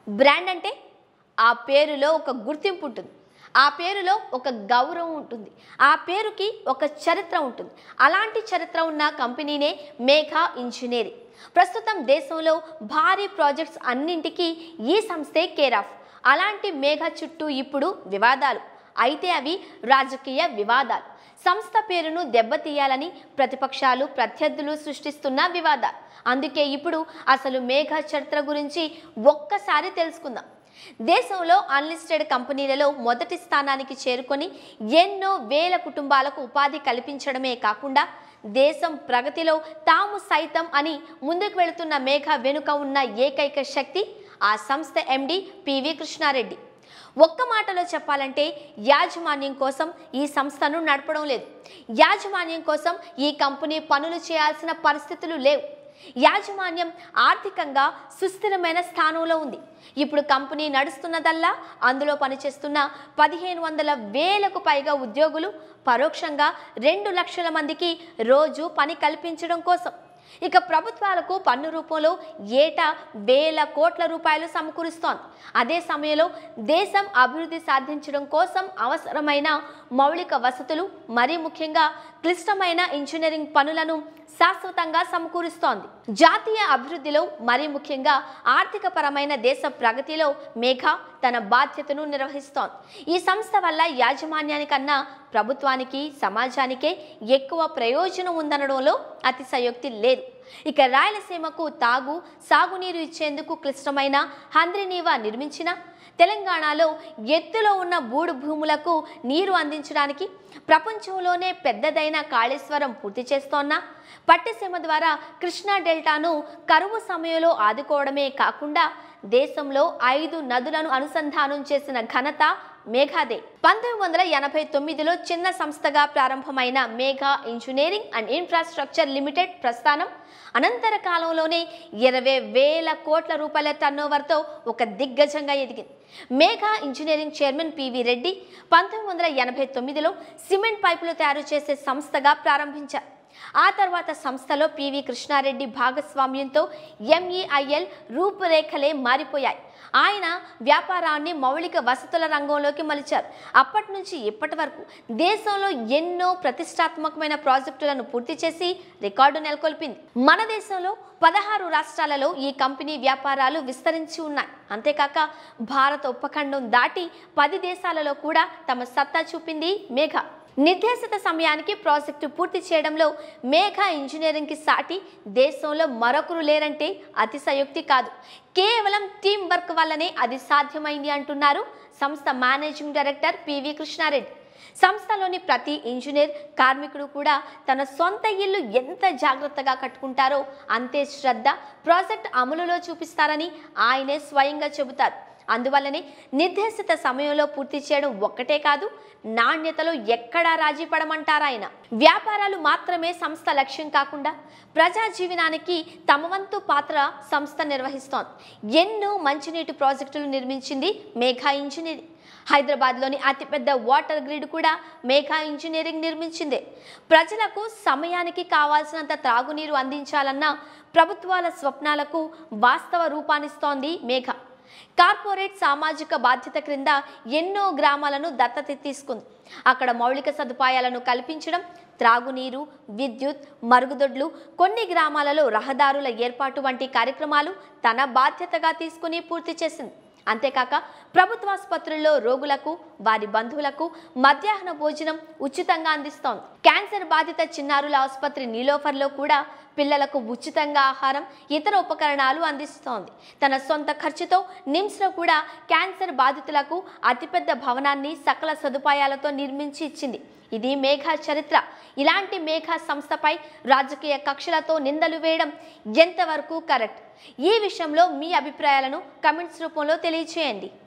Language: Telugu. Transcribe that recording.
బ్రాండ్ అంటే ఆ పేరులో ఒక గుర్తింపు ఉంటుంది ఆ పేరులో ఒక గౌరవం ఉంటుంది ఆ పేరుకి ఒక చరిత్ర ఉంటుంది అలాంటి చరిత్ర ఉన్న కంపెనీనే మేఘా ఇంజనీరింగ్ ప్రస్తుతం దేశంలో భారీ ప్రాజెక్ట్స్ అన్నింటికీ ఈ సంస్థే కేర్ ఆఫ్ అలాంటి మేఘా చుట్టూ ఇప్పుడు వివాదాలు అయితే అవి రాజకీయ వివాదాలు సంస్థ పేరును దెబ్బతీయాలని ప్రతిపక్షాలు ప్రత్యర్థులు సృష్టిస్తున్న వివాదాలు అందుకే ఇప్పుడు అసలు మేఘా చరిత్ర గురించి ఒక్కసారి తెలుసుకుందాం దేశంలో అన్లిస్టెడ్ కంపెనీలలో మొదటి స్థానానికి చేరుకొని ఎన్నో వేల కుటుంబాలకు ఉపాధి కల్పించడమే కాకుండా దేశం ప్రగతిలో తాము సైతం అని ముందుకు వెళుతున్న మేఘ వెనుక ఉన్న ఏకైక శక్తి ఆ సంస్థ ఎండి పివి కృష్ణారెడ్డి ఒక్క మాటలో చెప్పాలంటే యాజమాన్యం కోసం ఈ సంస్థను నడపడం లేదు యాజమాన్యం కోసం ఈ కంపెనీ పనులు చేయాల్సిన పరిస్థితులు లేవు యాజమాన్యం ఆర్థికంగా సుస్థిరమైన స్థానంలో ఉంది ఇప్పుడు కంపెనీ నడుస్తున్నదల్లా అందులో పనిచేస్తున్న పదిహేను వందల వేలకు పైగా ఉద్యోగులు పరోక్షంగా రెండు లక్షల మందికి రోజు పని కల్పించడం కోసం ఇక ప్రభుత్వాలకు పన్ను రూపంలో ఏటా వేల కోట్ల రూపాయలు సమకూరుస్తోంది అదే సమయంలో దేశం అభివృద్ధి సాధించడం కోసం అవసరమైన మౌలిక వసతులు మరీ ముఖ్యంగా క్లిష్టమైన ఇంజనీరింగ్ పనులను శాశ్వతంగా సమకూరుస్తోంది జాతీయ అభివృద్ధిలో మరీ ముఖ్యంగా ఆర్థిక పరమైన దేశ ప్రగతిలో మేఘ తన బాధ్యతను నిర్వహిస్తోంది ఈ సంస్థ వల్ల యాజమాన్యానికన్నా ప్రభుత్వానికి సమాజానికే ఎక్కువ ప్రయోజనం ఉందనడంలో అతిశయోక్తి లేదు ఇక రాయలసీమకు తాగు సాగునీరు ఇచ్చేందుకు క్లిష్టమైన హంద్రినీవా నిర్మించిన తెలంగాణలో ఎత్తులో ఉన్న బూడు భూములకు నీరు అందించడానికి ప్రపంచంలోనే పెద్దదైన కాళేశ్వరం పూర్తి చేస్తోన్న పట్టిసీమ ద్వారా కృష్ణా డెల్టాను కరువు సమయంలో ఆదుకోవడమే కాకుండా దేశంలో ఐదు నదులను అనుసంధానం చేసిన ఘనత మేఘాదే పంతొమ్మిది వందల ఎనభై తొమ్మిదిలో చిన్న సంస్థగా ప్రారంభమైన Megha engineering and infrastructure limited ప్రస్థానం అనంతర కాలంలోనే ఇరవై వేల కోట్ల రూపాయల టర్నోవర్తో ఒక దిగ్గజంగా ఎదిగింది Megha engineering chairman P V Reddy పంతొమ్మిది వందల ఎనభై తొమ్మిదిలో సిమెంట్ పైపులు తయారు చేసే సంస్థగా ప్రారంభించారు ఆ తర్వాత సంస్థలో పివి కృష్ణారెడ్డి భాగస్వామ్యంతో ఎంఈఐఎల్ రూపురేఖలే మారిపోయాయి ఆయన వ్యాపారాన్ని మౌలిక వసతుల రంగంలోకి మలిచారు అప్పటి నుంచి ఇప్పటి వరకు దేశంలో ఎన్నో ప్రతిష్టాత్మకమైన ప్రాజెక్టులను పూర్తి చేసి రికార్డు నెలకొల్పింది మన దేశంలో పదహారు రాష్ట్రాలలో ఈ కంపెనీ వ్యాపారాలు విస్తరించి ఉన్నాయి అంతేకాక భారత ఉపఖండం దాటి పది దేశాలలో కూడా తమ సత్తా చూపింది మేఘ నిర్దేశిత సమయానికి ప్రాజెక్టు పూర్తి చేయడంలో మేఘ ఇంజనీరింగ్కి సాటి దేశంలో మరొకరు లేరంటే అతిశయోక్తి కాదు కేవలం టీం వర్క్ వల్లనే అది సాధ్యమైంది అంటున్నారు సంస్థ మేనేజింగ్ డైరెక్టర్ పివి కృష్ణారెడ్డి సంస్థలోని ప్రతి ఇంజనీర్ కార్మికుడు కూడా తన సొంత ఇల్లు ఎంత జాగ్రత్తగా కట్టుకుంటారో అంతే శ్రద్ధ ప్రాజెక్ట్ అమలులో చూపిస్తారని ఆయనే స్వయంగా చెబుతారు అందువల్లనే నిర్దేశిత సమయంలో పూర్తి చేయడం ఒక్కటే కాదు నాణ్యతలో ఎక్కడా రాజీ పడమంటారాయన వ్యాపారాలు మాత్రమే సంస్థ లక్ష్యం కాకుండా ప్రజా జీవనానికి తమ వంతు పాత్ర సంస్థ నిర్వహిస్తోంది ఎన్నో మంచినీటి ప్రాజెక్టులు నిర్మించింది మేఘా ఇంజనీరింగ్ హైదరాబాద్లోని అతిపెద్ద వాటర్ గ్రిడ్ కూడా మేఘా ఇంజనీరింగ్ నిర్మించిందే ప్రజలకు సమయానికి కావాల్సినంత త్రాగునీరు అందించాలన్న ప్రభుత్వాల స్వప్నాలకు వాస్తవ రూపాన్నిస్తోంది మేఘ కార్పొరేట్ సామాజిక బాధ్యత క్రింద ఎన్నో గ్రామాలను దత్తత తీసుకుంది అక్కడ మౌలిక సదుపాయాలను కల్పించడం త్రాగునీరు విద్యుత్ మరుగుదొడ్లు కొన్ని గ్రామాలలో రహదారుల ఏర్పాటు వంటి కార్యక్రమాలు తన బాధ్యతగా తీసుకుని పూర్తి చేసింది అంతేకాక ప్రభుత్వాసుపత్రుల్లో రోగులకు వారి బంధువులకు మధ్యాహ్న భోజనం ఉచితంగా అందిస్తోంది క్యాన్సర్ బాధిత చిన్నారుల ఆసుపత్రి నీలోఫర్లో కూడా పిల్లలకు ఉచితంగా ఆహారం ఇతర ఉపకరణాలు అందిస్తోంది తన సొంత ఖర్చుతో నిమ్స్లో కూడా క్యాన్సర్ బాధితులకు అతిపెద్ద భవనాన్ని సకల సదుపాయాలతో నిర్మించి ఇచ్చింది ఇది మేఘా చరిత్ర ఇలాంటి మేఘా సంస్థపై రాజకీయ కక్షలతో నిందలు వేయడం ఎంతవరకు కరెక్ట్ ఈ విషయంలో మీ అభిప్రాయాలను కమెంట్స్ రూపంలో తెలియచేయండి